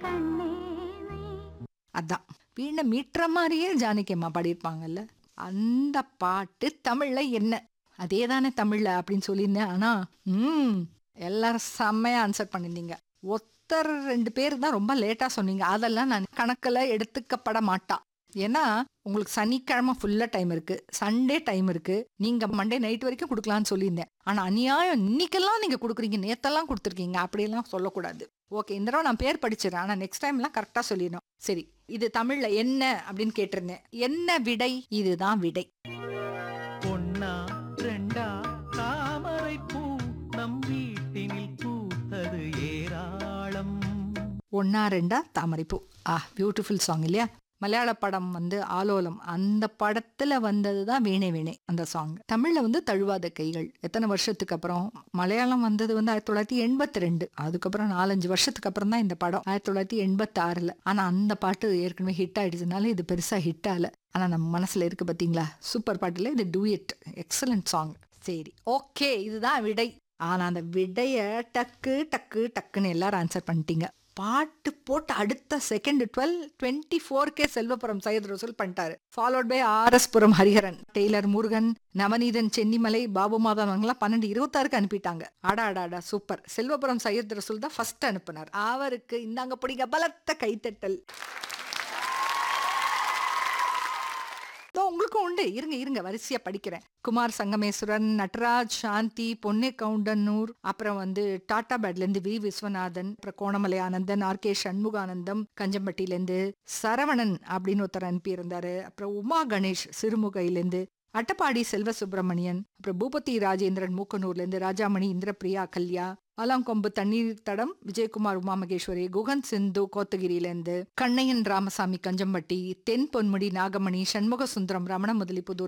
கண்ணேனை அதான் வீணை மீட்டுற மாதிரியே ஜானகி அம்மா பாடியிருப்பாங்கல்ல அந்த பாட்டு தமிழ்ல என்ன அதே தானே தமிழ்ல அப்படின்னு சொல்லியிருந்தேன் ஆனா ம் எல்லாரும் செம்மையா ஆன்சர் பண்ணியிருந்தீங்க ஒருத்தர் ரெண்டு பேர் தான் ரொம்ப லேட்டா சொன்னீங்க அதெல்லாம் நான் கணக்குல எடுத்துக்கப்பட மாட்டா ஏன்னா உங்களுக்கு சனிக்கிழமை ஃபுல்லா டைம் இருக்கு சண்டே டைம் இருக்கு நீங்க மண்டே நைட் வரைக்கும் கொடுக்கலாம்னு சொல்லியிருந்தேன் ஆனா அநியாயம் இன்னைக்கெல்லாம் நீங்க கொடுக்குறீங்க நேத்தெல்லாம் கொடுத்துருக்கீங்க அப்படியெல்லாம் சொல்லக்கூடாது ஓகே இந்த தடவை நான் பேர் படிச்சிடறேன் ஆனா நெக்ஸ்ட் டைம்லாம் கரெக்டா சொல்லிடணும் சரி இது தமிழ்ல என்ன அப்படின்னு கேட்டிருந்தேன் என்ன விடை இதுதான் விடை பொன்னா ரெண்டா தாமரை பூ நம் வீட்டினில் பூத்தது ஏராளம் ஒன்னா ரெண்டா தாமரைப்பூ ஆ பியூட்டிஃபுல் சாங் இல்லையா மலையாள படம் வந்து ஆலோலம் அந்த படத்துல வந்தது தான் வீணை வீணை அந்த சாங் தமிழ்ல வந்து தழுவாத கைகள் எத்தனை வருஷத்துக்கு அப்புறம் மலையாளம் வந்தது வந்து ஆயிரத்தி தொள்ளாயிரத்தி எண்பத்தி ரெண்டு அதுக்கப்புறம் நாலஞ்சு வருஷத்துக்கு அப்புறம் தான் இந்த படம் ஆயிரத்தி தொள்ளாயிரத்தி எண்பத்தி ஆறுல ஆனா அந்த பாட்டு ஏற்கனவே ஹிட் ஆயிடுச்சுனால இது பெருசா ஹிட் ஆகல ஆனா நம்ம மனசுல இருக்கு பாத்தீங்களா சூப்பர் பாட்டுல இது டூயட் எக்ஸலண்ட் சாங் சரி ஓகே இதுதான் விடை ஆனா அந்த விடைய டக்கு டக்கு டக்குன்னு எல்லாரும் ஆன்சர் பண்ணிட்டீங்க பாட்டு போட்டு அடுத்த second twelve twenty four K Selvapuram Syed Rasool பண்ணிட்டாரு followed by R S Puram Hariharan tailor Murugan Navaneethan Chennimalai Babu Madhavan அவங்களாம் பன்னெண்டு இருபத்தாறுக்கு அனுப்பிட்டாங்க அடா அடா அடா சூப்பர் செல்வபுரம் சையத் ரசூல் தான் ஃபர்ஸ்ட் அனுப்புனார் அவருக்கு இந்தாங்க பிடிங்க பலத்த கைத்தட்டல் இதோ உங்களுக்கும் உண்டு இருங்க இருங்க வரிசையா படிக்கிறேன் குமார் சங்கமேஸ்வரன் நட்ராஜ் சாந்தி பொன்னே கவுண்டனூர் அப்புறம் வந்து டாடா பேட்ல இருந்து வி விஸ்வநாதன் அப்புறம் கோணமலை ஆனந்தன் ஆர் கே சண்முகானந்தம் கஞ்சம்பட்டியில இருந்து சரவணன் அப்படின்னு ஒருத்தர் அனுப்பியிருந்தாரு அப்புறம் உமா கணேஷ் சிறுமுகையிலேருந்து அட்டப்பாடி செல்வ சுப்பிரமணியன் அப்புறம் பூபதி ராஜேந்திரன் மூக்கனூர்ல இருந்து ராஜாமணி இந்திரபிரியா கல்யா ஆலாங்கொம்பு தண்ணீர் தடம் விஜயகுமார் உமா மகேஸ்வரி குகன் சிந்து கோத்தகிரியிலேருந்து கண்ணையன் ராமசாமி கஞ்சம்பட்டி தென் பொன்முடி நாகமணி சண்முக சுந்தரம் ரமண முதலிப்புதூர்